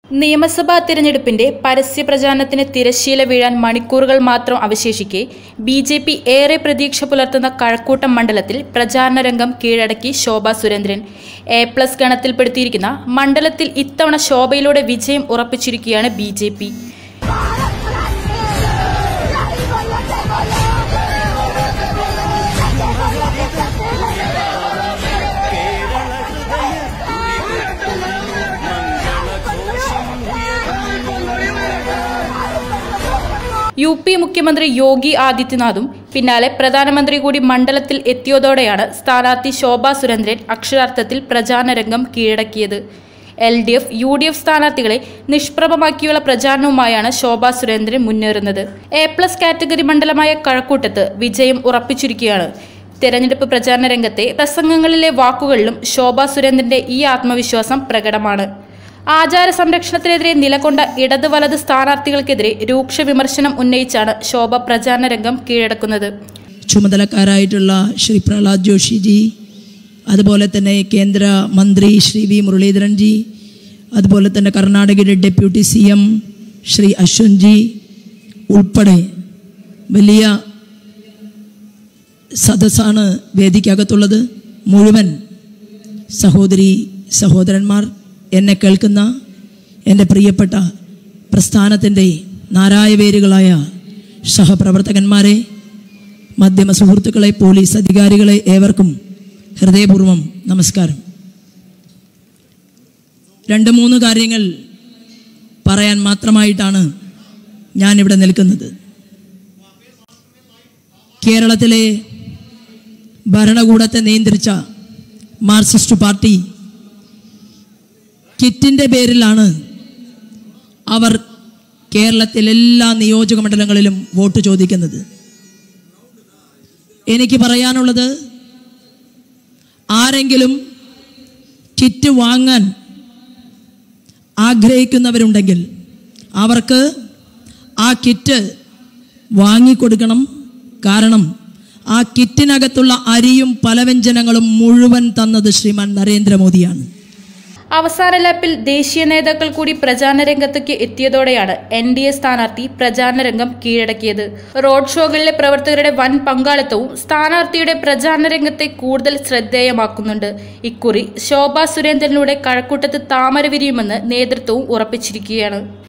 നിയമസഭാ തിരഞ്ഞെടുപ്പിന്റെ പരസ്യ പ്രചാരണത്തിന് തിരശ്ശീല വീഴാൻ മണിക്കൂറുകൾ മാത്രം അവശേഷിക്കെ ബി ജെ പി ഏറെ പ്രതീക്ഷ പുലർത്തുന്ന കഴക്കൂട്ടം മണ്ഡലത്തിൽ പ്രചാരണ രംഗം കീഴടക്കി ശോഭ സുരേന്ദ്രൻ എ പ്ലസ് ഗണത്തിൽപ്പെടുത്തിയിരിക്കുന്ന മണ്ഡലത്തിൽ ഇത്തവണ ശോഭയിലൂടെ വിജയം ഉറപ്പിച്ചിരിക്കുകയാണ് B J P U P മുഖ്യമന്ത്രി യോഗി ആദിത്യനാഥും പിന്നാലെ പ്രധാനമന്ത്രി കൂടി മണ്ഡലത്തിൽ എത്തിയതോടെയാണ് സ്ഥാനാർത്ഥി ശോഭ സുരേന്ദ്രൻ അക്ഷരാർത്ഥത്തിൽ പ്രചാരണ രംഗം കീഴടക്കിയത് L D F U D F സ്ഥാനാർത്ഥികളെ നിഷ്പ്രഭമാക്കിയുള്ള പ്രചാരണവുമായാണ് ശോഭ സുരേന്ദ്രൻ മുന്നേറുന്നത് എ പ്ലസ് കാറ്റഗറി മണ്ഡലമായ കഴക്കൂട്ടത്ത് വിജയം ഉറപ്പിച്ചിരിക്കുകയാണ് തെരഞ്ഞെടുപ്പ് പ്രചാരണ രംഗത്തെ പ്രസംഗങ്ങളിലെ വാക്കുകളിലും ശോഭ സുരേന്ദ്രന്റെ ഈ ആത്മവിശ്വാസം പ്രകടമാണ് ആചാര സംരക്ഷണത്തിനെതിരെ നിലകൊണ്ട ഇടത് വലത് സ്ഥാനാർത്ഥികൾക്കെതിരെ രൂക്ഷ വിമർശനം ഉന്നയിച്ചാണ് ശോഭ പ്രചാരണ രംഗം കീഴടക്കുന്നത് ചുമതലക്കാരായിട്ടുള്ള ശ്രീ പ്രഹ്ലാദ് ജോഷിജി അതുപോലെ തന്നെ കേന്ദ്ര മന്ത്രി ശ്രീ വി മുരളീധരൻജി അതുപോലെ തന്നെ കർണാടകയുടെ ഡെപ്യൂട്ടി സി എം ശ്രീ അശ്വൻജി ഉൾപ്പെടെ വലിയ സദസ്സാണ് വേദിക്കകത്തുള്ളത് മുഴുവൻ സഹോദരി സഹോദരന്മാർ എന്നെ കേൾക്കുന്ന എൻ്റെ പ്രിയപ്പെട്ട പ്രസ്ഥാനത്തിൻ്റെ നാരായവേരുകളായ സഹപ്രവർത്തകന്മാരെ മാധ്യമ സുഹൃത്തുക്കളെ പോലീസ് അധികാരികളെ ഏവർക്കും ഹൃദയപൂർവ്വം നമസ്കാരം രണ്ട് മൂന്ന് കാര്യങ്ങൾ പറയാൻ മാത്രമായിട്ടാണ് ഞാനിവിടെ നിൽക്കുന്നത് കേരളത്തിലെ ഭരണകൂടത്തെ നിയന്ത്രിച്ച മാർക്സിസ്റ്റ് പാർട്ടി കിറ്റിൻ്റെ പേരിലാണ് അവർ കേരളത്തിലെ എല്ലാ നിയോജക മണ്ഡലങ്ങളിലും വോട്ട് ചോദിക്കുന്നത് എനിക്ക് പറയാനുള്ളത് ആരെങ്കിലും കിറ്റ് വാങ്ങാൻ ആഗ്രഹിക്കുന്നവരുണ്ടെങ്കിൽ അവർക്ക് ആ കിറ്റ് വാങ്ങിക്കൊടുക്കണം കാരണം ആ കിറ്റിനകത്തുള്ള അരിയും പലവ്യഞ്ജനങ്ങളും മുഴുവൻ തന്നത് ശ്രീമാൻ നരേന്ദ്രമോദിയാണ് അവസാന ലാപ്പിൽ ദേശീയ നേതാക്കൾ കൂടി പ്രചാരണ രംഗത്തേക്ക് എത്തിയതോടെയാണ് എൻ ഡി എ സ്ഥാനാർത്ഥി പ്രചാരണ രംഗം കീഴടക്കിയത് റോഡ് ഷോകളിലെ പ്രവർത്തകരുടെ വൻ പങ്കാളിത്തവും സ്ഥാനാർത്ഥിയുടെ പ്രചാരണ രംഗത്തെ കൂടുതൽ ശ്രദ്ധേയമാക്കുന്നുണ്ട് ഇക്കുറി ശോഭ സുരേന്ദ്രനിലൂടെ കഴക്കൂട്ടത്ത് താമര വിരിയുമെന്ന് നേതൃത്വവും ഉറപ്പിച്ചിരിക്കുകയാണ്